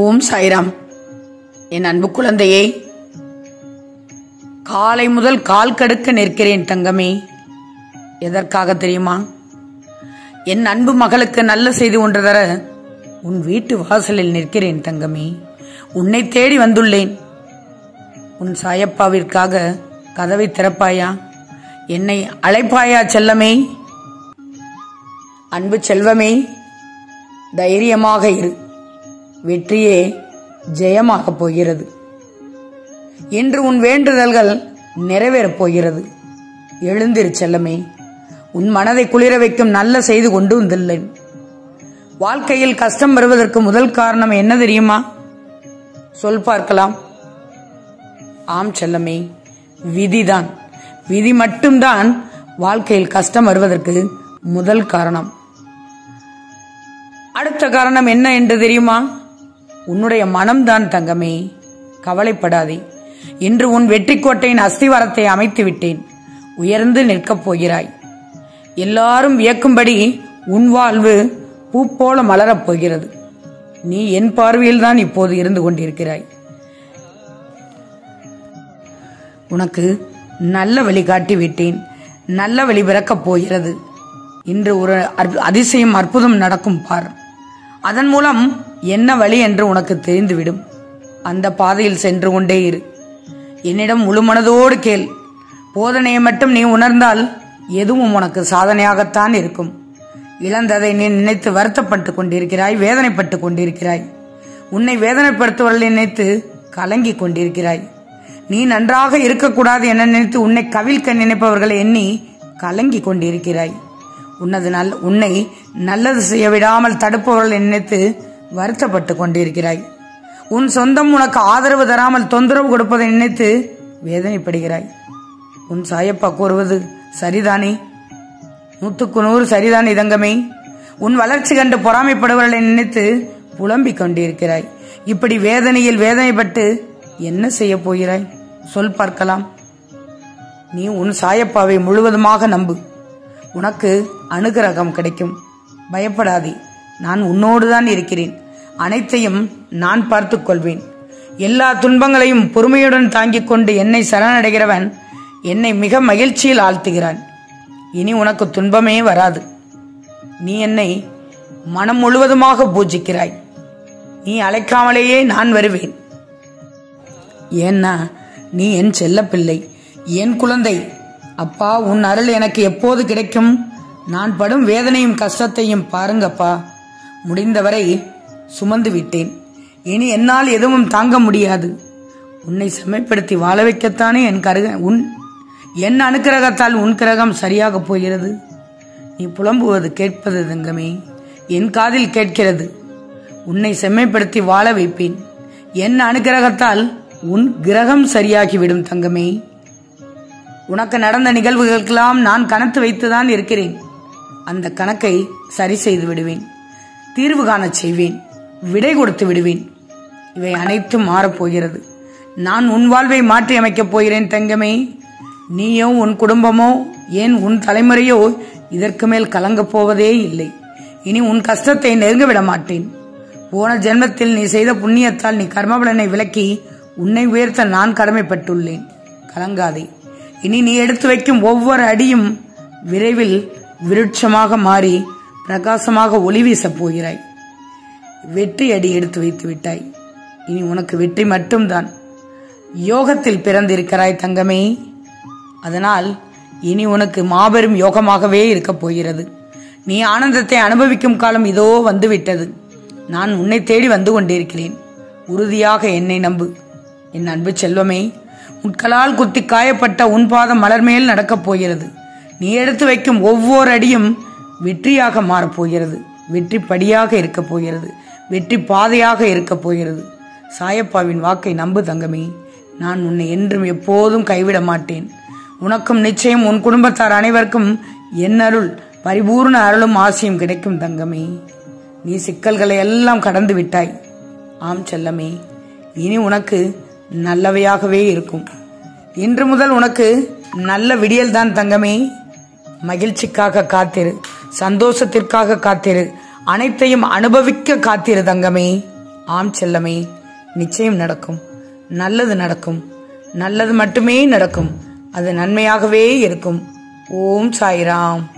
ஓம் சாய்ராம் என் அன்பு குழந்தையே காலை முதல் கால் கடுக்க நிற்கிறேன் தங்கமே எதற்காக தெரியுமா என் அன்பு மகளுக்கு நல்ல செய்தி ஒன்று தர உன் வீட்டு வாசலில் நிற்கிறேன் தங்கமே உன்னை தேடி வந்துள்ளேன் உன் சாயப்பாவிற்காக கதவை திறப்பாயா என்னை அழைப்பாயா செல்லமே அன்பு செல்வமே தைரியமாக இரு வெற்றியே ஜெயமாகப் போகிறது இன்று உன் வேண்டுதல்கள் நிறைவேறப் போகிறது எழுந்திரு செல்லமே உன் மனதை குளிர வைக்கும் நல்ல செய்து கொண்டு வந்துள்ளேன் வாழ்க்கையில் கஷ்டம் வருவதற்கு முதல் காரணம் என்ன தெரியுமா சொல் பார்க்கலாம் ஆம் செல்லமே விதிதான் விதி மட்டும்தான் வாழ்க்கையில் கஷ்டம் வருவதற்கு முதல் காரணம் அடுத்த காரணம் என்ன என்று தெரியுமா உன்னுடைய மனம்தான் தங்கமே கவலைப்படாதே இன்று உன் வெற்றி கோட்டையின் அஸ்திவாரத்தை அமைத்து விட்டேன் உயர்ந்து நிற்கப் போகிறாய் எல்லாரும் வியக்கும்படி உன் வாழ்வு பூ போல மலரப் போகிறது நீ என் பார்வையில் தான் இப்போது இருந்து கொண்டிருக்கிறாய் உனக்கு நல்ல வழி காட்டி விட்டேன் நல்ல வழி பிறக்கப் போகிறது இன்று ஒரு அற்ப- அதிசயம் அற்புதம் நடக்கும் பார் அதன் மூலம் என்ன வழி என்று உனக்கு தெரிந்துவிடும் அந்த பாதையில் சென்று கொண்டே இரு என்னிடம் முழு மனதோடு கேள் போதனையை மட்டும் நீ உணர்ந்தால் எதுவும் உனக்கு சாதனையாகத்தான் இருக்கும் இழந்ததை நீ நினைத்து வருத்தப்பட்டு கொண்டிருக்கிறாய் வேதனைப்பட்டு கொண்டிருக்கிறாய் உன்னை வேதனைப்படுத்துவதை நினைத்து கலங்கிக் கொண்டிருக்கிறாய் நீ நன்றாக இருக்கக்கூடாது என நினைத்து உன்னை கவிழ்க்க நினைப்பவர்களை எண்ணி கலங்கிக் கொண்டிருக்கிறாய் உன்னது நல் உன்னை நல்லது செய்ய விடாமல் தடுப்பவர்களை நினைத்து வருத்தப்பட்டு கொண்டிருக்கிறாய் உன் சொந்தம் உனக்கு ஆதரவு தராமல் தொந்தரவு கொடுப்பதை நினைத்து வேதனைப்படுகிறாய் உன் சாயப்பா கூறுவது சரிதானே நூற்றுக்கு நூறு சரிதான் இதங்கமே உன் வளர்ச்சி கண்டு பொறாமைப்படுவர்களை நினைத்து புலம்பிக் கொண்டிருக்கிறாய் இப்படி வேதனையில் வேதனைப்பட்டு என்ன செய்ய போகிறாய் சொல் பார்க்கலாம் நீ உன் சாயப்பாவை முழுவதுமாக நம்பு உனக்கு அனுகிரகம் கிடைக்கும் பயப்படாதே நான் உன்னோடுதான் இருக்கிறேன் அனைத்தையும் நான் பார்த்துக் கொள்வேன் எல்லா துன்பங்களையும் பொறுமையுடன் தாங்கிக் கொண்டு என்னை சரணடைகிறவன் என்னை மிக மகிழ்ச்சியில் ஆழ்த்துகிறான் இனி உனக்கு துன்பமே வராது நீ என்னை மனம் முழுவதுமாக பூஜிக்கிறாய் நீ அழைக்காமலேயே நான் வருவேன் ஏன்னா நீ என் செல்லப்பிள்ளை என் குழந்தை அப்பா உன் அருள் எனக்கு எப்போது கிடைக்கும் நான் படும் வேதனையும் கஷ்டத்தையும் பாருங்கப்பா முடிந்தவரை சுமந்து விட்டேன் இனி என்னால் எதுவும் தாங்க முடியாது உன்னை செம்மைப்படுத்தி வாழ வைக்கத்தானே என் கருக உன் என் அனுக்கிரகத்தால் உன் கிரகம் சரியாக போகிறது நீ புலம்புவது கேட்பது தங்கமே என் காதில் கேட்கிறது உன்னை செம்மைப்படுத்தி வாழ வைப்பேன் என் அனுக்கிரகத்தால் உன் கிரகம் சரியாகிவிடும் தங்கமே உனக்கு நடந்த நிகழ்வுகளுக்கெல்லாம் நான் கணக்கு வைத்துதான் இருக்கிறேன் அந்த கணக்கை சரி செய்து விடுவேன் தீர்வு காணச் செய்வேன் விடை கொடுத்து விடுவேன் இவை அனைத்தும் மாறப்போகிறது நான் உன் வாழ்வை மாற்றி அமைக்கப் போகிறேன் தங்கமே நீயோ உன் குடும்பமோ ஏன் உன் தலைமுறையோ இதற்கு மேல் கலங்கப் போவதே இல்லை இனி உன் கஷ்டத்தை நெருங்க விட மாட்டேன் போன ஜென்மத்தில் நீ செய்த புண்ணியத்தால் நீ கர்மபலனை விலக்கி உன்னை உயர்த்த நான் கடமைப்பட்டுள்ளேன் கலங்காதே இனி நீ எடுத்து வைக்கும் ஒவ்வொரு அடியும் விரைவில் விருட்சமாக மாறி பிரகாசமாக ஒளி வீசப் போகிறாய் வெற்றி அடி எடுத்து வைத்து விட்டாய் இனி உனக்கு வெற்றி மட்டும்தான் யோகத்தில் பிறந்திருக்கிறாய் தங்கமே அதனால் இனி உனக்கு மாபெரும் யோகமாகவே இருக்கப் போகிறது நீ ஆனந்தத்தை அனுபவிக்கும் காலம் இதோ வந்துவிட்டது நான் உன்னை தேடி வந்து கொண்டிருக்கிறேன் உறுதியாக என்னை நம்பு என் அன்பு செல்வமே முட்களால் குத்தி காயப்பட்ட உன் பாதம் மலர் மேல் நடக்கப் போகிறது நீ எடுத்து வைக்கும் ஒவ்வொரு அடியும் வெற்றியாக மாறப்போகிறது வெற்றி படியாக இருக்கப் போகிறது வெற்றி பாதையாக இருக்கப் போகிறது சாயப்பாவின் வாக்கை நம்பு தங்கமே நான் உன்னை என்றும் எப்போதும் கைவிட மாட்டேன் உனக்கும் நிச்சயம் உன் குடும்பத்தார் அனைவருக்கும் என் அருள் பரிபூர்ண அருளும் ஆசையும் கிடைக்கும் தங்கமே நீ சிக்கல்களை எல்லாம் கடந்து விட்டாய் ஆம் செல்லமே இனி உனக்கு நல்லவையாகவே இருக்கும் இன்று முதல் உனக்கு நல்ல விடியல்தான் தங்கமே மகிழ்ச்சிக்காக காத்திரு சந்தோஷத்திற்காக காத்திரு அனைத்தையும் அனுபவிக்க காத்திரு தங்கமே ஆம் செல்லமே நிச்சயம் நடக்கும் நல்லது நடக்கும் நல்லது மட்டுமே நடக்கும் அது நன்மையாகவே இருக்கும் ஓம் சாய்ராம்